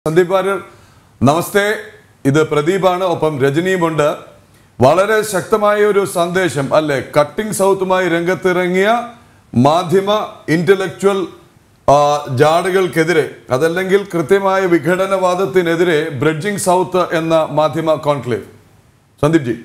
സന്ദീപ് വാര്യർ നമസ്തേ ഇത് പ്രദീപാണ് ഒപ്പം രജനിയുമുണ്ട് വളരെ ശക്തമായ ഒരു സന്ദേശം അല്ലെ കട്ടിംഗ് സൗത്തുമായി രംഗത്തിറങ്ങിയ മാധ്യമ ഇന്റലക്ച്വൽ ആ, ജാടുകൾക്കെതിരെ അതല്ലെങ്കിൽ കൃത്യമായ വിഘടനവാദത്തിനെതിരെ ബ്രിഡ്ജിംഗ് സൗത്ത് എന്ന മാധ്യമ കോൺക്ലേവ് സന്ദീപ് ജി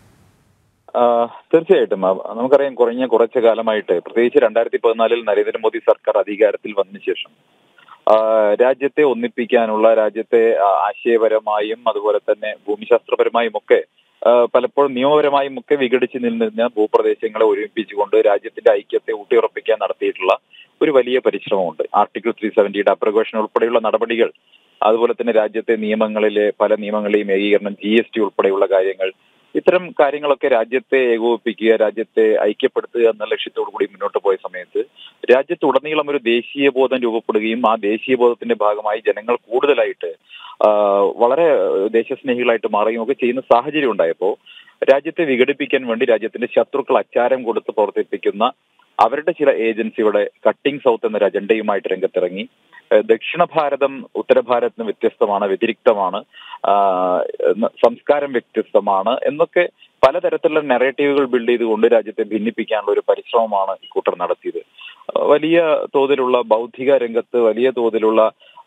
ആ, തീർച്ചയായിട്ടും ആ, നമുക്കറിയാം കുറഞ്ഞ കുറച്ചു കാലമായിട്ട് പ്രത്യേകിച്ച് രണ്ടായിരത്തി പതിനാലിൽ നരേന്ദ്രമോദി സർക്കാർ അധികാരത്തിൽ വന്നതിന് ശേഷം ആ, രാജ്യത്തെ ഒന്നിപ്പിക്കാനുള്ള രാജ്യത്തെ ആ, ആശയപരമായും അതുപോലെ തന്നെ ഭൂമിശാസ്ത്രപരമായും ഒക്കെ ആ, പലപ്പോഴും നിയമപരമായും ഒക്കെ വിഘടിച്ച് നിന്നിരുന്ന ഭൂപ്രദേശങ്ങളെ ഒരുമിപ്പിച്ചുകൊണ്ട് രാജ്യത്തിന്റെ ഐക്യത്തെ ഊട്ടിയുറപ്പിക്കാൻ നടത്തിയിട്ടുള്ള ഒരു വലിയ പരിശ്രമമുണ്ട് ആർട്ടിക്കിൾ ത്രീ സെവന്റിയുടെ അപ്രഗോഷൻ ഉൾപ്പെടെയുള്ള നടപടികൾ അതുപോലെ തന്നെ രാജ്യത്തെ നിയമങ്ങളിലെ പല നിയമങ്ങളെയും ഏകീകരണം ജി എസ് ടി ഉൾപ്പെടെയുള്ള കാര്യങ്ങൾ ഇത്തരം കാര്യങ്ങളൊക്കെ രാജ്യത്തെ ഏകോപിപ്പിക്കുക രാജ്യത്തെ ഐക്യപ്പെടുത്തുക എന്ന ലക്ഷ്യത്തോടു കൂടി മുന്നോട്ട് പോയ സമയത്ത് രാജ്യത്തുടനീളം ഒരു ദേശീയ ബോധം രൂപപ്പെടുകയും ആ ദേശീയ ബോധത്തിന്റെ ഭാഗമായി ജനങ്ങൾ കൂടുതലായിട്ട് ആ, വളരെ ദേശസ്നേഹികളായിട്ട് മാറുകയും ഒക്കെ ചെയ്യുന്ന സാഹചര്യം ഉണ്ടായപ്പോൾ രാജ്യത്തെ വിഘടിപ്പിക്കാൻ വേണ്ടി രാജ്യത്തിന്റെ ശത്രുക്കൾ അച്ചാരം കൊടുത്ത് പ്രവർത്തിപ്പിക്കുന്ന അവരുടെ ചില ഏജൻസിയുടെ കട്ടിംഗ് സൗത്ത് എന്നൊരു അജണ്ടയുമായിട്ട് രംഗത്തിറങ്ങി ഏഹ് ദക്ഷിണ ഭാരതം ഉത്തര ഭാരതത്തിന് വ്യത്യസ്തമാണ് വ്യതിരിക്തമാണ് ആഹ് എന്ന് സംസ്കാരം വ്യത്യസ്തമാണ് എന്നൊക്കെ പലതരത്തിലുള്ള നെറേറ്റീവുകൾ ബിൽഡ് ചെയ്തുകൊണ്ട് രാജ്യത്തെ ഭിന്നിപ്പിക്കാനുള്ള ഒരു പരിശ്രമമാണ് ഇക്കൂട്ടർ നടത്തിയത് ആഹ് വലിയ തോതിലുള്ള ബൗദ്ധിക രംഗത്ത് വലിയ തോതിലുള്ള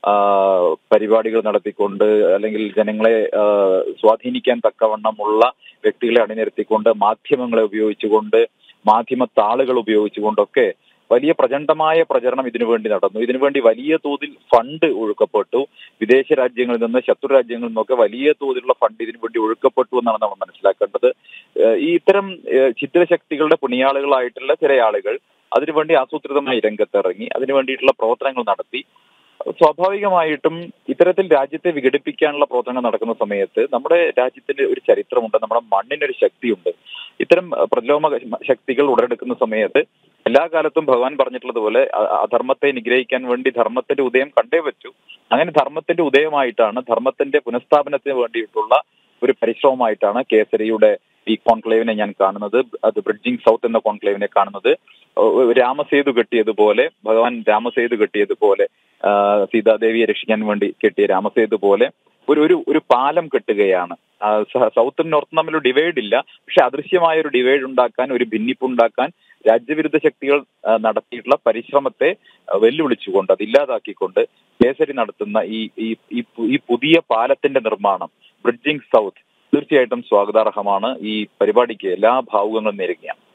ആഹ് പരിപാടികൾ നടത്തിക്കൊണ്ട് അല്ലെങ്കിൽ ജനങ്ങളെ ആഹ് സ്വാധീനിക്കാൻ തക്കവണ്ണമുള്ള വ്യക്തികളെ അണിനിരത്തിക്കൊണ്ട് മാധ്യമങ്ങളെ ഉപയോഗിച്ചുകൊണ്ട് മാധ്യമ താളുകൾ ഉപയോഗിച്ചുകൊണ്ടൊക്കെ വലിയ പ്രചണ്ഡമായ പ്രചരണം ഇതിനു വേണ്ടി നടന്നു ഇതിനുവേണ്ടി വലിയ തോതിൽ ഫണ്ട് ഒഴുക്കപ്പെട്ടു വിദേശ രാജ്യങ്ങളിൽ നിന്ന് ശത്രു രാജ്യങ്ങളിൽ നിന്നൊക്കെ വലിയ തോതിലുള്ള ഫണ്ട് ഇതിനു വേണ്ടി ഒഴുക്കപ്പെട്ടു എന്നാണ് നമ്മൾ മനസ്സിലാക്കേണ്ടത് ഏഹ് ഈ ഇത്തരം ഏഹ് ചിത്രശക്തികളുടെ പുണ്യാളുകളായിട്ടുള്ള ചില ആളുകൾ അതിനുവേണ്ടി ആസൂത്രിതമായി രംഗത്തിറങ്ങി അതിനു വേണ്ടിയിട്ടുള്ള പ്രവർത്തനങ്ങൾ നടത്തി സ്വാഭാവികമായിട്ടും ഇത്തരത്തിൽ രാജ്യത്തെ വിഘടിപ്പിക്കാനുള്ള പ്രവർത്തനങ്ങൾ നടക്കുന്ന സമയത്ത് നമ്മുടെ രാജ്യത്തിന്റെ ഒരു ചരിത്രമുണ്ട് നമ്മുടെ മണ്ണിനൊരു ശക്തിയുണ്ട് ഇത്തരം അഹ്, പ്രതിലോമ ശക്തികൾ ഉടലെടുക്കുന്ന സമയത്ത് എല്ലാ കാലത്തും ഭഗവാൻ പറഞ്ഞിട്ടുള്ളതുപോലെ അ- അധർമ്മത്തെ നിഗ്രഹിക്കാൻ വേണ്ടി ധർമ്മത്തിന്റെ ഉദയം കണ്ടേ പറ്റൂ അങ്ങനെ ധർമ്മത്തിന്റെ ഉദയമായിട്ടാണ് ധർമ്മത്തിന്റെ പുനഃസ്ഥാപനത്തിന് വേണ്ടിയിട്ടുള്ള ഒരു പരിശ്രമമായിട്ടാണ് കേസരിയുടെ ഈ കോൺക്ലേവിനെ ഞാൻ കാണുന്നത് അത് ബ്രിഡ്ജിംഗ് സൗത്ത് എന്ന കോൺക്ലേവിനെ കാണുന്നത് ഒ- രാമസേതു കെട്ടിയതുപോലെ ഭഗവാൻ രാമസേതു കെട്ടിയതുപോലെ ആ, സീതാദേവിയെ രക്ഷിക്കാൻ വേണ്ടി കെട്ടിയ രാമസേതു പോലെ ഒരു ഒരു ഒരു പാലം കെട്ടുകയാണ് ആ, സ- സൗത്തും നോർത്തും തമ്മിൽ ഒരു ഡിവൈഡ് ഇല്ല പക്ഷെ അദൃശ്യമായ ഒരു ഡിവൈഡ് ഉണ്ടാക്കാൻ ഒരു ഭിന്നിപ്പ് ഉണ്ടാക്കാൻ രാജ്യവിരുദ്ധ ശക്തികൾ ആ, നടത്തിയിട്ടുള്ള പരിശ്രമത്തെ ആ, വെല്ലുവിളിച്ചുകൊണ്ട് അത് ഇല്ലാതാക്കിക്കൊണ്ട് കേസരി നടത്തുന്ന ഈ ഈ ഈ പു- ഈ പുതിയ പാലത്തിന്റെ നിർമ്മാണം ബ്രിഡ്ജിംഗ് സൗത്ത് തീർച്ചയായിട്ടും സ്വാഗതാർഹമാണ് ഈ പരിപാടിക്ക് എല്ലാ ഭാവുകങ്ങളും നേരുകയാണ്